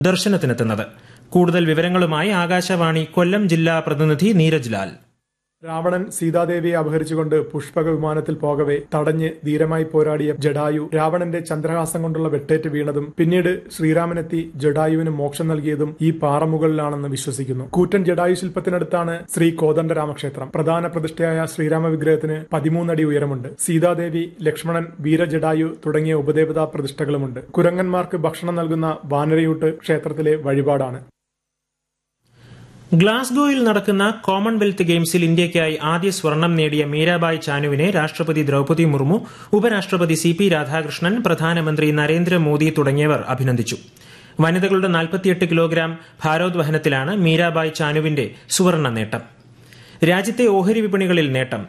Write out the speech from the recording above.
ദർശനത്തിനെത്തുന്നത് കൂടുതൽ വിവരങ്ങളുമായി ആകാശവാണി കൊല്ലം ജില്ലാ പ്രതിനിധി നീരജ് ലാൽ രാവണൻ സീതാദേവിയെ അപഹരിച്ചുകൊണ്ട് പുഷ്പക വിമാനത്തിൽ പോകവെ തടഞ്ഞ് ധീരമായി പോരാടിയ ജഡായു രാവണന്റെ ചന്ദ്രഹാസം കൊണ്ടുള്ള വെട്ടേറ്റ് വീണതും പിന്നീട് ശ്രീരാമനെത്തി ജഡായുവിന് മോക്ഷം നൽകിയതും ഈ പാറമുകളിലാണെന്ന് വിശ്വസിക്കുന്നു കൂറ്റൻ ജഡായു ശില്പത്തിനടുത്താണ് ശ്രീ കോദണ്ഡരാമക്ഷേത്രം പ്രധാന പ്രതിഷ്ഠയായ ശ്രീരാമ വിഗ്രഹത്തിന് പതിമൂന്നടി ഉയരമുണ്ട് സീതാദേവി ലക്ഷ്മണൻ വീരജഡായു തുടങ്ങിയ ഉപദേവതാ പ്രതിഷ്ഠകളുമുണ്ട് കുരങ്ങന്മാർക്ക് ഭക്ഷണം നൽകുന്ന വാനരയൂട്ട് ക്ഷേത്രത്തിലെ വഴിപാടാണ് ഗ്ലാസ്ഗോയിൽ നടക്കുന്ന കോമൺവെൽത്ത് ഗെയിംസിൽ ഇന്ത്യയ്ക്കായി ആദ്യ സ്വർണം നേടിയ മീരാബായ് ചാനുവിനെ രാഷ്ട്രപതി ദ്രൌപദി മുർമു ഉപരാഷ്ട്രപതി സി പി രാധാകൃഷ്ണൻ പ്രധാനമന്ത്രി നരേന്ദ്രമോദി തുടങ്ങിയവർ അഭിനന്ദിച്ചു വനിതകളുടെ 48 കിലോഗ്രാം ഭാരോദ്വഹനത്തിലാണ് മീരാബായ് ചാനുവിന്റെ സുവർണ നേട്ടം രാജ്യത്തെ ഓഹരി വിപണികളിൽ നേട്ടം